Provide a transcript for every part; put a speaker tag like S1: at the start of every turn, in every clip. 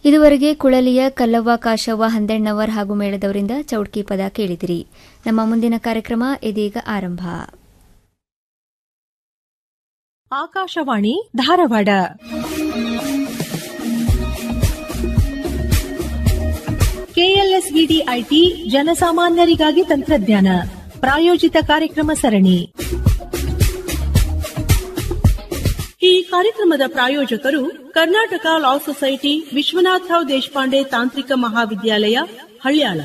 S1: ಇದುವರೆಗೆ ಕುಳಲಿಯ ಕಲ್ಲವ್ವ ಕಾಶವ್ವ ಹಂದಣ್ಣವರ್ ಹಾಗೂ ಮೇಳದವರಿಂದ ಚೌಡ್ಕಿ ಪದ ಕೇಳಿದಿರಿ ನಮ್ಮ ಮುಂದಿನ ಕಾರ್ಯಕ್ರಮ ಇದೀಗ ಆರಂಭ
S2: ಆಕಾಶವಾಣಿ ಧಾರವಾಡ ಕೆಎಲ್ಎಸ್ವಿಡಿ ಐಟಿ ಜನಸಾಮಾನ್ಯರಿಗಾಗಿ ತಂತ್ರಜ್ಞಾನ ಪ್ರಾಯೋಜಿತ ಕಾರ್ಯಕ್ರಮ ಸರಣಿ ಈ ಕಾರ್ಯಕ್ರಮದ ಪ್ರಾಯೋಜಕರು ಕರ್ನಾಟಕ ಲಾ ಸೊಸೈಟಿ ವಿಶ್ವನಾಥರಾವ್ ದೇಶಪಾಂಡೆ ತಾಂತ್ರಿಕ ಮಹಾವಿದ್ಯಾಲಯ ಹಳ್ಯಾಳ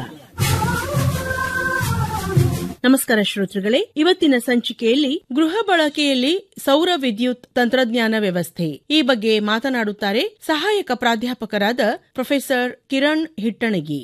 S2: ನಮಸ್ಕಾರ ಶ್ರೋತೃಗಳೇ ಇವತ್ತಿನ ಸಂಚಿಕೆಯಲ್ಲಿ ಗೃಹ ಬಳಕೆಯಲ್ಲಿ ಸೌರ ವಿದ್ಯುತ್ ತಂತ್ರಜ್ಞಾನ ವ್ಯವಸ್ಥೆ ಈ ಬಗ್ಗೆ ಮಾತನಾಡುತ್ತಾರೆ ಸಹಾಯಕ ಪ್ರಾಧ್ಯಾಪಕರಾದ ಪ್ರೊಫೆಸರ್ ಕಿರಣ್ ಹಿಟ್ಟಣಗಿ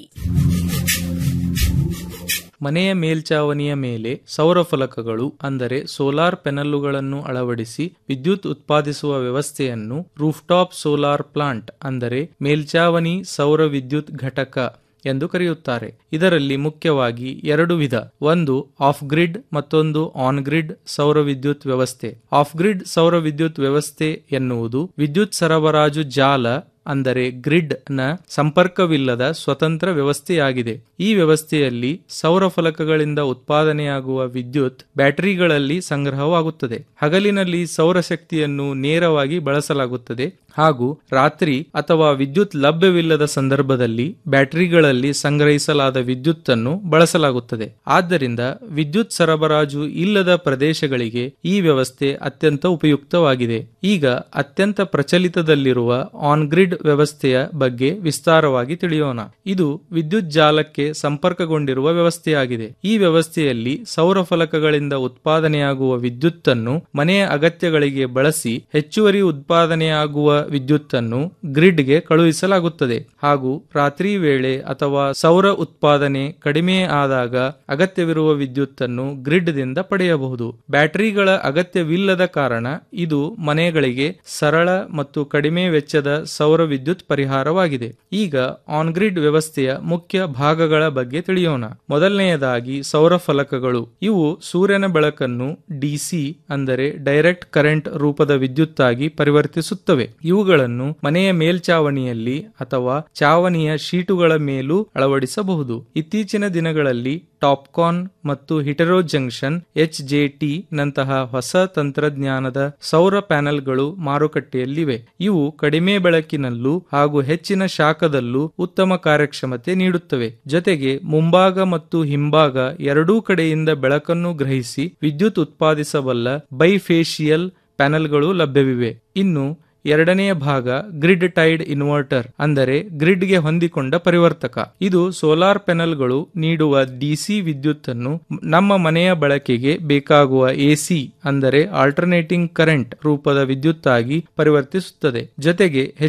S3: ಮನೆಯ ಮೇಲ್ಚಾವಣಿಯ ಮೇಲೆ ಸೌರ ಫಲಕಗಳು ಅಂದರೆ ಸೋಲಾರ್ ಪೆನಲ್ಲುಗಳನ್ನು ಅಳವಡಿಸಿ ವಿದ್ಯುತ್ ಉತ್ಪಾದಿಸುವ ವ್ಯವಸ್ಥೆಯನ್ನು ರೂಫ್ಟಾಪ್ ಸೋಲಾರ್ ಪ್ಲಾಂಟ್ ಅಂದರೆ ಮೇಲ್ಚಾವಣಿ ಸೌರ ವಿದ್ಯುತ್ ಘಟಕ ಎಂದು ಕರೆಯುತ್ತಾರೆ ಇದರಲ್ಲಿ ಮುಖ್ಯವಾಗಿ ಎರಡು ವಿಧ ಒಂದು ಆಫ್ ಗ್ರಿಡ್ ಮತ್ತೊಂದು ಆನ್ ಗ್ರಿಡ್ ಸೌರ ವಿದ್ಯುತ್ ವ್ಯವಸ್ಥೆ ಆಫ್ ಗ್ರಿಡ್ ಸೌರ ವಿದ್ಯುತ್ ವ್ಯವಸ್ಥೆ ಎನ್ನುವುದು ವಿದ್ಯುತ್ ಸರಬರಾಜು ಜಾಲ ಅಂದರೆ ಗ್ರಿಡ್ ನ ಸಂಪರ್ಕವಿಲ್ಲದ ಸ್ವತಂತ್ರ ವ್ಯವಸ್ಥೆಯಾಗಿದೆ ಈ ವ್ಯವಸ್ಥೆಯಲ್ಲಿ ಸೌರ ಫಲಕಗಳಿಂದ ಉತ್ಪಾದನೆಯಾಗುವ ವಿದ್ಯುತ್ ಬ್ಯಾಟರಿಗಳಲ್ಲಿ ಸಂಗ್ರಹವಾಗುತ್ತದೆ ಹಗಲಿನಲ್ಲಿ ಸೌರಶಕ್ತಿಯನ್ನು ನೇರವಾಗಿ ಬಳಸಲಾಗುತ್ತದೆ ಹಾಗೂ ರಾತ್ರಿ ಅಥವಾ ವಿದ್ಯುತ್ ಲಭ್ಯವಿಲ್ಲದ ಸಂದರ್ಭದಲ್ಲಿ ಬ್ಯಾಟರಿಗಳಲ್ಲಿ ಸಂಗ್ರಹಿಸಲಾದ ವಿದ್ಯುತ್ತನ್ನು ಬಳಸಲಾಗುತ್ತದೆ ಆದ್ದರಿಂದ ವಿದ್ಯುತ್ ಸರಬರಾಜು ಇಲ್ಲದ ಪ್ರದೇಶಗಳಿಗೆ ಈ ವ್ಯವಸ್ಥೆ ಅತ್ಯಂತ ಉಪಯುಕ್ತವಾಗಿದೆ ಈಗ ಅತ್ಯಂತ ಪ್ರಚಲಿತದಲ್ಲಿರುವ ಆನ್ ಗ್ರಿಡ್ ವ್ಯವಸ್ಥೆಯ ಬಗ್ಗೆ ವಿಸ್ತಾರವಾಗಿ ತಿಳಿಯೋಣ ಇದು ವಿದ್ಯುತ್ ಜಾಲಕ್ಕೆ ಸಂಪರ್ಕಗೊಂಡಿರುವ ವ್ಯವಸ್ಥೆಯಾಗಿದೆ ಈ ವ್ಯವಸ್ಥೆಯಲ್ಲಿ ಸೌರ ಫಲಕಗಳಿಂದ ಉತ್ಪಾದನೆಯಾಗುವ ವಿದ್ಯುತ್ತನ್ನು ಮನೆಯ ಅಗತ್ಯಗಳಿಗೆ ಬಳಸಿ ಹೆಚ್ಚುವರಿ ಉತ್ಪಾದನೆಯಾಗುವ ವಿದ್ಯುತ್ತನ್ನು ಗ್ರಿಡ್ಗೆ ಕಳುಹಿಸಲಾಗುತ್ತದೆ ಹಾಗೂ ರಾತ್ರಿ ವೇಳೆ ಅಥವಾ ಸೌರ ಉತ್ಪಾದನೆ ಕಡಿಮೆ ಆದಾಗ ಅಗತ್ಯವಿರುವ ವಿದ್ಯುತ್ತನ್ನು ಗ್ರಿಡ್ದಿಂದ ಪಡೆಯಬಹುದು ಬ್ಯಾಟರಿಗಳ ಅಗತ್ಯವಿಲ್ಲದ ಕಾರಣ ಇದು ಮನೆಗಳಿಗೆ ಸರಳ ಮತ್ತು ಕಡಿಮೆ ವೆಚ್ಚದ ಸೌರ ವಿದ್ಯುತ್ ಪರಿಹಾರವಾಗಿದೆ ಈಗ ಆನ್ ಗ್ರಿಡ್ ವ್ಯವಸ್ಥೆಯ ಮುಖ್ಯ ಭಾಗಗಳ ಬಗ್ಗೆ ತಿಳಿಯೋಣ ಮೊದಲನೆಯದಾಗಿ ಸೌರ ಫಲಕಗಳು ಇವು ಸೂರ್ಯನ ಬೆಳಕನ್ನು ಡಿಸಿ ಅಂದರೆ ಡೈರೆಕ್ಟ್ ಕರೆಂಟ್ ರೂಪದ ವಿದ್ಯುತ್ತಾಗಿ ಪರಿವರ್ತಿಸುತ್ತವೆ ಇವುಗಳನ್ನು ಮನೆಯ ಮೇಲ್ಚಾವಣಿಯಲ್ಲಿ ಅಥವಾ ಚಾವಣಿಯ ಶೀಟುಗಳ ಮೇಲೂ ಅಳವಡಿಸಬಹುದು ಇತ್ತೀಚಿನ ದಿನಗಳಲ್ಲಿ ಟಾಪ್ಕಾನ್ ಮತ್ತು heterojunction H J T ನಂತಹ ಹೊಸ ತಂತ್ರಜ್ಞಾನದ ಸೌರ ಪ್ಯಾನೆಲ್ಗಳು ಮಾರುಕಟ್ಟೆಯಲ್ಲಿವೆ ಇವು ಕಡಿಮೆ ಬೆಳಕಿನಲ್ಲೂ ಹಾಗೂ ಹೆಚ್ಚಿನ ಶಾಖದಲ್ಲೂ ಉತ್ತಮ ಕಾರ್ಯಕ್ಷಮತೆ ನೀಡುತ್ತವೆ ಜೊತೆಗೆ ಮುಂಭಾಗ ಮತ್ತು ಹಿಂಭಾಗ ಎರಡೂ ಕಡೆಯಿಂದ ಬೆಳಕನ್ನು ಗ್ರಹಿಸಿ ವಿದ್ಯುತ್ ಉತ್ಪಾದಿಸಬಲ್ಲ ಬೈಫೇಶಿಯಲ್ ಪ್ಯಾನೆಲ್ಗಳು ಲಭ್ಯವಿವೆ ಇನ್ನು ಎರಡನೆಯ ಭಾಗ ಗ್ರಿಡ್ ಟೈಡ್ ಇನ್ವರ್ಟರ್ ಅಂದರೆ ಗ್ರಿಡ್ಗೆ ಹೊಂದಿಕೊಂಡ ಪರಿವರ್ತಕ ಇದು ಸೋಲಾರ್ ಪ್ಯಾನೆಲ್ಗಳು ನೀಡುವ ಡಿಸಿ ವಿದ್ಯುತ್ತನ್ನು ನಮ್ಮ ಮನೆಯ ಬಳಕೆಗೆ ಬೇಕಾಗುವ ಎಸಿ ಅಂದರೆ ಆಲ್ಟರ್ನೇಟಿಂಗ್ ಕರೆಂಟ್ ರೂಪದ ವಿದ್ಯುತ್ತಾಗಿ ಪರಿವರ್ತಿಸುತ್ತದೆ ಜೊತೆಗೆ